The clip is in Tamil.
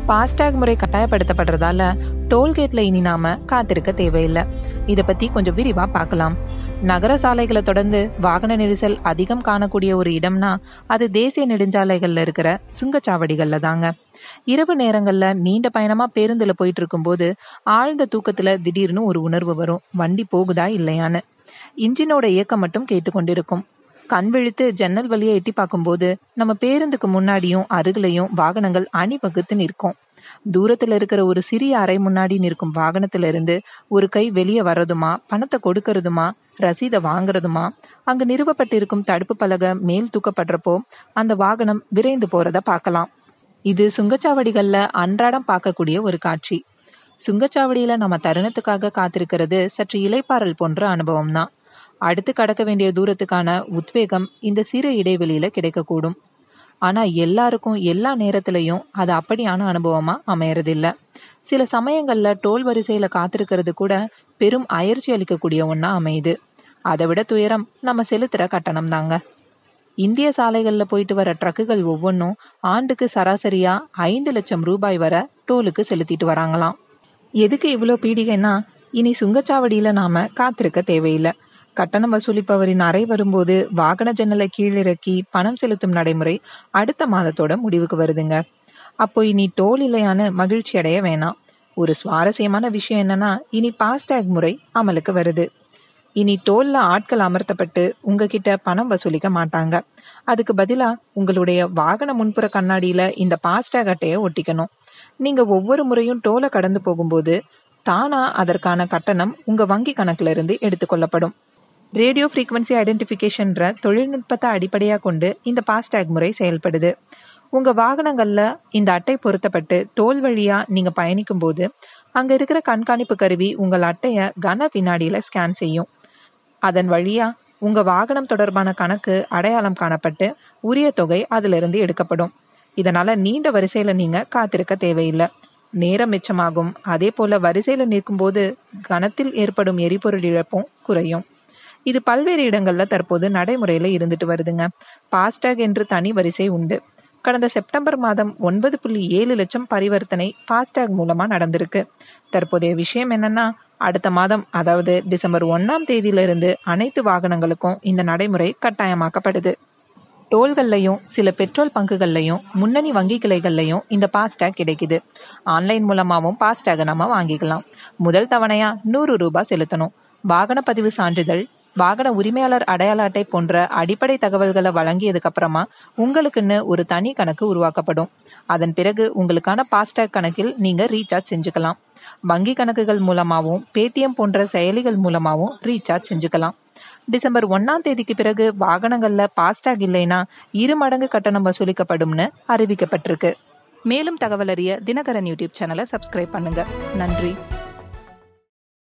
பாஸ்டாக் முறை கட்டாயப்படுத்தப்படுறதால டோல்கேட்ல இனி நாம காத்திருக்க தேவையில்லை இத பத்தி கொஞ்சம் விரிவா பார்க்கலாம் நகர சாலைகளை தொடர்ந்து வாகன நெரிசல் அதிகம் காணக்கூடிய ஒரு இடம்னா அது தேசிய நெடுஞ்சாலைகள்ல இருக்கிற சுங்கச்சாவடிகள்ல தாங்க இரவு நேரங்கள்ல நீண்ட பயணமா பேருந்துல போயிட்டு இருக்கும்போது ஆழ்ந்த தூக்கத்துல திடீர்னு ஒரு உணர்வு வரும் வண்டி போகுதா இல்லையான்னு இன்ஜினோட இயக்கம் மட்டும் கேட்டுக்கொண்டிருக்கும் கண் விழித்து ஜன்னல் வழியை எட்டி பார்க்கும்போது நம்ம பேருந்துக்கு முன்னாடியும் அருகிலையும் வாகனங்கள் அணிவகுத்து நிற்கும் தூரத்துல இருக்கிற ஒரு சிறிய அறை முன்னாடி நிற்கும் வாகனத்துல இருந்து ஒரு கை வெளியே வர்றதுமா பணத்தை கொடுக்கறதுமா ரசீதை வாங்குறதுமா அங்கு நிறுவப்பட்டிருக்கும் தடுப்பு பலகை மேல் தூக்கப்படுறப்போ அந்த வாகனம் விரைந்து போறத பார்க்கலாம் இது சுங்கச்சாவடிகள்ல அன்றாடம் பார்க்கக்கூடிய ஒரு காட்சி சுங்கச்சாவடியில நம்ம தருணத்துக்காக காத்திருக்கிறது சற்று இலைப்பாறல் போன்ற அனுபவம் தான் அடுத்து கடக்க வேண்டிய தூரத்துக்கான உத்வேகம் இந்த சிறு இடைவெளியில கிடைக்கக்கூடும் ஆனா எல்லாருக்கும் எல்லா நேரத்திலையும் அது அப்படியான அனுபவமா அமையறதில்ல சில சமயங்கள்ல டோல் வரிசையில காத்திருக்கிறது கூட பெரும் அயற்சி அளிக்கக்கூடிய ஒண்ணா அமையுது அதை விட துயரம் நம்ம செலுத்துற கட்டணம் தாங்க இந்திய சாலைகள்ல போயிட்டு வர ட்ரக்குகள் ஒவ்வொன்றும் ஆண்டுக்கு சராசரியா ஐந்து லட்சம் ரூபாய் வர டோலுக்கு செலுத்திட்டு வராங்களாம் எதுக்கு இவ்வளோ பீடிகைன்னா இனி சுங்கச்சாவடியில நாம காத்திருக்க தேவையில்லை கட்டணம் வசூலிப்பவரின் அறை வரும்போது வாகன ஜன்னலை கீழிறக்கி பணம் செலுத்தும் நடைமுறை அடுத்த மாதத்தோட முடிவுக்கு வருதுங்க அப்போ இனி டோல் இல்லையான்னு மகிழ்ச்சி அடைய வேணாம் ஒரு சுவாரஸ்யமான விஷயம் என்னன்னா இனி பாஸ்டேக் முறை அமலுக்கு வருது இனி டோல்ல ஆட்கள் அமர்த்தப்பட்டு உங்ககிட்ட பணம் வசூலிக்க மாட்டாங்க அதுக்கு பதிலா உங்களுடைய வாகன முன்புற கண்ணாடியில இந்த பாஸ்டேக் அட்டையை ஒட்டிக்கணும் நீங்க ஒவ்வொரு முறையும் டோலை கடந்து போகும்போது தானா அதற்கான கட்டணம் உங்க வங்கி கணக்குல இருந்து எடுத்துக்கொள்ளப்படும் ரேடியோ ஃப்ரீக்வன்சி ஐடென்டிஃபிகேஷன்ற தொழில்நுட்பத்தை அடிப்படையாக கொண்டு இந்த பாஸ்டேக் முறை செயல்படுது உங்க வாகனங்கள்ல இந்த அட்டை பொருத்தப்பட்டு டோல் வழியா நீங்க பயணிக்கும் போது அங்க இருக்கிற கண்காணிப்பு கருவி உங்கள் அட்டைய கன வினாடியில ஸ்கேன் செய்யும் அதன் வழியா உங்க வாகனம் தொடர்பான கணக்கு அடையாளம் காணப்பட்டு உரிய தொகை அதிலிருந்து எடுக்கப்படும் இதனால நீண்ட வரிசையில நீங்க காத்திருக்க தேவையில்லை நேரம் மிச்சமாகும் அதே போல வரிசையில நிற்கும்போது கணத்தில் ஏற்படும் எரிபொருள் இழப்பும் குறையும் இது பல்வேறு இடங்கள்ல தற்போது நடைமுறையில இருந்துட்டு வருதுங்க பாஸ்டாக் என்று தனி வரிசை உண்டு கடந்த செப்டம்பர் மாதம் ஒன்பது புள்ளி ஏழு லட்சம் பரிவர்த்தனை பாஸ்டாக் மூலமா நடந்திருக்கு தற்போதைய விஷயம் என்னன்னா அடுத்த மாதம் அதாவது டிசம்பர் ஒன்னாம் தேதியிலிருந்து அனைத்து வாகனங்களுக்கும் இந்த நடைமுறை கட்டாயமாக்கப்படுது டோல்கள்லையும் சில பெட்ரோல் பங்குகள்லையும் முன்னணி வங்கி கிளைகள்லையும் இந்த பாஸ்டேக் கிடைக்குது ஆன்லைன் மூலமாகவும் பாஸ்டேகை நம்ம வாங்கிக்கலாம் முதல் தவணையா நூறு ரூபாய் செலுத்தணும் வாகன பதிவு சான்றிதழ் வாகன உரிமையாளர் அடையாள அட்டை போன்ற அடிப்படை தகவல்களை வழங்கியதுக்கு அப்புறமா உங்களுக்குன்னு ஒரு தனி கணக்கு உருவாக்கப்படும் அதன் பிறகு உங்களுக்கான பாஸ்டேக் கணக்கில் நீங்க ரீசார்ஜ் செஞ்சுக்கலாம் வங்கி கணக்குகள் மூலமாகவும் பேடிஎம் போன்ற செயலிகள் மூலமாகவும் ரீசார்ஜ் செஞ்சுக்கலாம் டிசம்பர் ஒன்னாம் தேதிக்கு பிறகு வாகனங்கள்ல பாஸ்டாக் இல்லைன்னா இரு மடங்கு கட்டணம் வசூலிக்கப்படும்னு அறிவிக்கப்பட்டிருக்கு மேலும் தகவல் அறிய தினகரன் யூடியூப் சேனலை சப்ஸ்கிரைப் பண்ணுங்க நன்றி